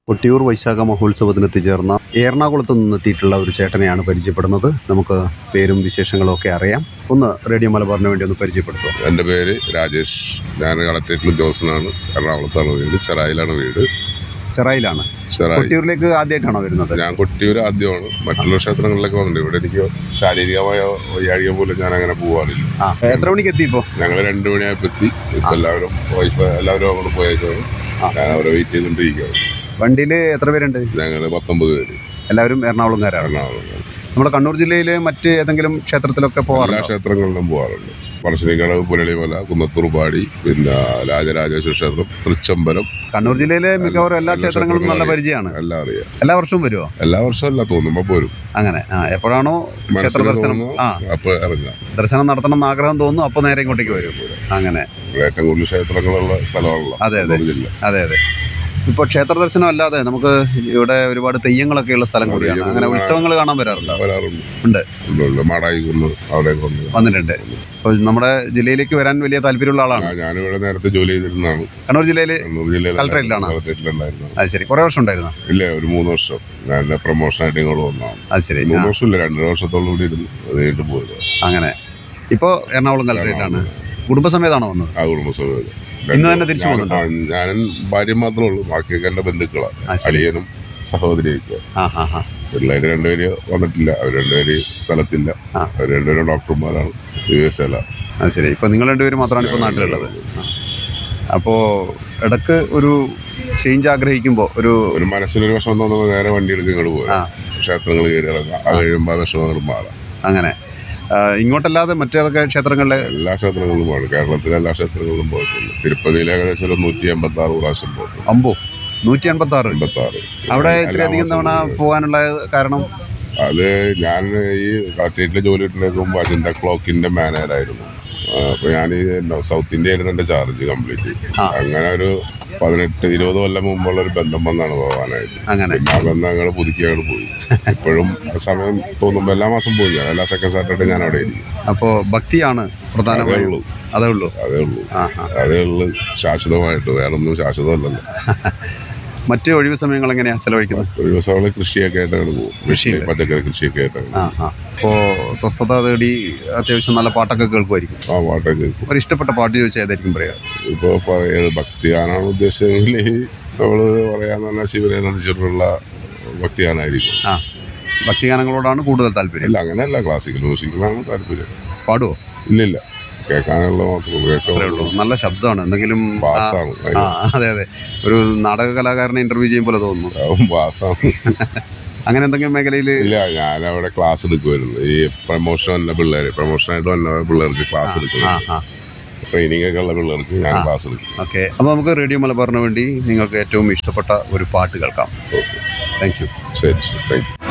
കൊട്ടിയൂർ വൈശാഖ മഹോത്സവത്തിന് എത്തിച്ചേർന്ന എറണാകുളത്ത് നിന്നെത്തിയിട്ടുള്ള ഒരു ചേട്ടനെയാണ് പരിചയപ്പെടുന്നത് നമുക്ക് പേരും വിശേഷങ്ങളും ഒക്കെ അറിയാം ഒന്ന് റേഡിയോ മലബാറിന് വേണ്ടി ഒന്ന് പരിചയപ്പെടുത്തുക എൻ്റെ പേര് രാജേഷ് ഞാൻ കളക്ടറേറ്റിൽ ഉദ്യോഗസ്ഥനാണ് എറണാകുളത്താണ് വീട് ചെറായിലാണ് വീട് ചെറായിലാണ് ചെറായി കൊട്ടിയൂരിലേക്ക് ആദ്യമായിട്ടാണോ വരുന്നത് ഞാൻ കൊട്ടിയൂർ ആദ്യമാണ് മറ്റുള്ള ക്ഷേത്രങ്ങളിലൊക്കെ വന്നിട്ടുണ്ട് ഇവിടെ എനിക്ക് ശാരീരികമായ വയ്യാഴിക പോലും ഞാൻ അങ്ങനെ പോകാറില്ല ആ എത്ര മണിക്ക് എത്തി ഇപ്പോൾ ഞങ്ങൾ രണ്ടു മണിയായപ്പോൾ എത്തി ഇപ്പം എല്ലാവരും വൈഫ് എല്ലാവരും അങ്ങോട്ട് പോയേക്കാണ് ഞാൻ അവരെ വെയിറ്റ് ചെയ്തുകൊണ്ടിരിക്കുകയാണ് വണ്ടിയിൽ എത്ര പേരുണ്ട് ഞങ്ങൾ പത്തൊമ്പത് പേര് എല്ലാവരും എറണാകുളംകാരാണ് എറണാകുളം നമ്മുടെ കണ്ണൂർ ജില്ലയിൽ മറ്റ് ഏതെങ്കിലും ക്ഷേത്രത്തിലൊക്കെ എല്ലാ പോകാറുണ്ടോ ക്ഷേത്രങ്ങളിലും പോകാറുണ്ട് പറശ്ശിനിക്കടവ് പുലളിമല കുന്നത്തൂർപാടി പിന്നെ രാജരാജേശ്വര ക്ഷേത്രം തൃച്ചംബരം കണ്ണൂർ ജില്ലയിലെ മിക്കവാറും എല്ലാ എല്ലാ ക്ഷേത്രങ്ങളും നല്ല ക്ഷേത്രങ്ങളും പരിചയമാണ് എല്ലാം അറിയാം എല്ലാ വർഷവും വരുമോ എല്ലാ വർഷവും അല്ല തോന്നുമ്പോൾ പോരും അങ്ങനെ ആ എപ്പോഴാണോ ക്ഷേത്ര മനസ്സിൽ ദർശനം തോന്നുന്നു ആ അപ്പോൾ ഇറങ്ങാം ദർശനം നടത്തണം എന്ന് ആഗ്രഹം തോന്നുന്നു അപ്പോൾ നേരെ ഇങ്ങോട്ടേക്ക് വരും അങ്ങനെ ഇവിടെ ഏറ്റവും കൂടുതൽ ക്ഷേത്രങ്ങളുള്ള സ്ഥലമാണല്ലോ അതെ, അതെ. കണ്ണൂർ ജില്ല അതെ അതെ ഇപ്പോൾ ക്ഷേത്ര ദർശനം അല്ലാതെ നമുക്ക് ഇവിടെ ഒരുപാട് തെയ്യങ്ങളൊക്കെ ഉള്ള സ്ഥലം കൂടിയാണ് അങ്ങനെ ഉത്സവങ്ങൾ കാണാൻ വരാറുണ്ടോ വരാറുണ്ട് ഉണ്ട് ഉണ്ട്, ഉണ്ട്. മാടായി കുന്ന് അവിടെ വന്ന് വന്നിട്ടുണ്ട് അപ്പോൾ നമ്മുടെ ജില്ലയിലേക്ക് വരാൻ വലിയ താല്പര്യമുള്ള ആളാണ് ആ, ഞാനിവിടെ നേരത്തെ ജോലി ചെയ്തിരുന്നതാണ് കണ്ണൂർ ജില്ലയിൽ കണ്ണൂർ ജില്ലയിൽ കളക്ടറേറ്റിലാണോ? കളക്ടറേറ്റിലുണ്ടായിരുന്നു അത് ശരി കുറേ വർഷം ഉണ്ടായിരുന്നു ഇല്ല ഒരു മൂന്ന് വർഷം ഞാൻ എൻ്റെ പ്രൊമോഷനായിട്ട് ഇങ്ങോട്ട് വന്നതാണ് അത് ശരി ആ, മൂന്ന് വർഷമില്ല രണ്ടര വർഷത്തോളം കൂടി ഇരുന്നു അത് കഴിഞ്ഞിട്ട് പോയത് അങ്ങനെ ഇപ്പോൾ എറണാകുളം കളക്ടറേറ്റാണ് കുടുംബസമേതാണോ വന്നത് ആ കുടുംബസമേതം ഇന്ന് തന്നെ തിരിച്ചു ഞാൻ- പോകുന്നുണ്ടോ? ആ, ഞാനും ഭാര്യ മാത്രമേ ഉള്ളൂ ബാക്കിയൊക്കെ എൻ്റെ ബന്ധുക്കളാണ് ആ, ശരി. അളിയനും സഹോദരിയൊക്കെ ആ ആ ആ പിള്ളേര് രണ്ടുപേര് വന്നിട്ടില്ല അവർ രണ്ടുപേര് സ്ഥലത്തില്ല ആ. അവർ രണ്ടുപേരും ഡോക്ടർമാരാണ് യു എസ് എല്ല അത് ശരി ഇപ്പോൾ നിങ്ങൾ രണ്ടുപേരും മാത്രമാണ് ഇപ്പോൾ നാട്ടിലുള്ളത് അപ്പോൾ ഇടക്ക് ഒരു ചേഞ്ച് ആഗ്രഹിക്കുമ്പോൾ ഒരു ഒരു മനസ്സിനൊരു വിഷമം തോന്നുമ്പോൾ നേരെ വണ്ടി എടുത്ത് ഇങ്ങോട്ട് പോയി ആ. ക്ഷേത്രങ്ങൾ കയറി ഇറങ്ങാം അത് കഴിയുമ്പോൾ ആ വിഷമങ്ങൾ മാറാം അങ്ങനെ ആ, ഇങ്ങോട്ടല്ലാതെ മറ്റേതൊക്കെ ക്ഷേത്രങ്ങളിലെ എല്ലാ ക്ഷേത്രങ്ങളിലും പോകണം കേരളത്തിലെ എല്ലാ ക്ഷേത്രങ്ങളിലും പോയിട്ടുണ്ട് തിരുപ്പതിയിൽ ഏകദേശം ഒരു നൂറ്റി എൺപത്തി ആറ് പ്രാവശ്യം പോയിട്ടുണ്ട് അമ്പോ നൂറ്റി അൻപത്തി ആറ് എൺപത്തി ആറ് അവിടെ ഇത്രയധികം തവണ പോകാനുള്ള കാരണം അത് ഞാൻ ഈ കളക്ടറേറ്റിലെ ജോലി ഇട്ടിലേക്കുമ്പോൾ അജിന്ത ക്ലോക്കിന്റെ മാനേജറായിരുന്നു അപ്പോൾ ഞാൻ ഈ സൗത്ത് ഇന്ത്യ ആയിരുന്നു എൻ്റെ ചാർജ് കംപ്ലീറ്റ് ആ. അങ്ങനെ ഒരു പതിനെട്ട് ഇരുപത് കൊല്ലം മുമ്പുള്ള ഒരു ബന്ധം വന്നാണ് പോകാനായിട്ട് അങ്ങനെ പിന്നെ ആ ബന്ധം അങ്ങോട്ട് പുതുക്കി അങ്ങോട്ട് പോയി ഇപ്പോഴും ആ സമയം തോന്നുമ്പോൾ എല്ലാ മാസം പോയി ഞാൻ എല്ലാ സെക്കൻഡ് സാറ്റർഡേ ഞാൻ അവിടെ ഇരിക്കും അപ്പോൾ ഭക്തിയാണ് അതേ പ്രധാനമായും ഉള്ളൂ അതേ ഉള്ളൂ അതേ ഉള്ളൂ ആ ആ അതേ ഉള്ളൂ ശാശ്വതമായിട്ട് വേറൊന്നും ശാശ്വതമല്ലല്ലോ മറ്റ് ഒഴിവ് സമയങ്ങൾ എങ്ങനെയാണ് ചെലവഴിക്കുന്നത് ഒരു ദിവസം അവള് കൃഷിയൊക്കെ ആയിട്ട് അങ്ങോട്ട് പോകും കൃഷിയുണ്ട്. വീട്ടില് പച്ചക്കറി കൃഷിയൊക്കെ ആയിട്ട് അങ്ങോട്ട് ആ ആ അപ്പോൾ സ്വസ്ഥത തേടി അത്യാവശ്യം നല്ല പാട്ടൊക്കെ കേൾക്കുമായിരിക്കും ആ പാട്ടൊക്കെ കേൾക്കും ഒരു ഇഷ്ടപ്പെട്ട പാട്ട് ചോദിച്ചാൽ ഏതായിരിക്കും പറയാം ഇപ്പോൾ പറയുന്നത് ഭക്തിഗാനാണ് ഉദ്ദേശിച്ചെങ്കിൽ നമ്മൾ പറയാന്ന് പറഞ്ഞാൽ ശിവനെ നന്ദിച്ചിട്ടുള്ള ഭക്തിഗാനായിരിക്കും ആ ഭക്തിഗാനങ്ങളോടാണ് കൂടുതൽ താല്പര്യം ഇല്ല അങ്ങനെയല്ല ക്ലാസിക്കൽ മ്യൂസിക്കിലാണ് താല്പര്യം പാടുവോ ഇല്ല ഇല്ല കേൾക്കാനുള്ള മാത്രമേ അത്രേ കേൾക്കാൻ ഉള്ളൂ നല്ല ശബ്ദമാണ് എന്തെങ്കിലും ആ, ബാസാണ് ആ അതെ അതെ ഒരു നാടക കലാകാരനെ ഇന്റർവ്യൂ ചെയ്യുമ്പോൾ തോന്നുന്നു അതിന് ബാസാണ് അങ്ങനെ എന്തെങ്കിലും മേഖലയിൽ ഇല്ല ഞാൻ അവിടെ ക്ലാസ് എടുക്കുമായിരുന്നു ഈ പ്രൊമോഷൻ വന്ന പിള്ളേർ പ്രൊമോഷനായിട്ട് വന്ന പിള്ളേർക്ക് ക്ലാസ് ആ എടുക്കുന്നു ആ ട്രെയിനിങ് ഒക്കെ ഉള്ള പിള്ളേർക്ക് ഞാൻ ക്ലാസ് എടുക്കും ഓക്കെ അപ്പോൾ നമുക്ക് റേഡിയോ മലബാറിന് വേണ്ടി നിങ്ങൾക്ക് ഏറ്റവും ഇഷ്ടപ്പെട്ട ഒരു പാട്ട് കേൾക്കാം ഓക്കെ താങ്ക് യു ശരി ശരി താങ്ക് യു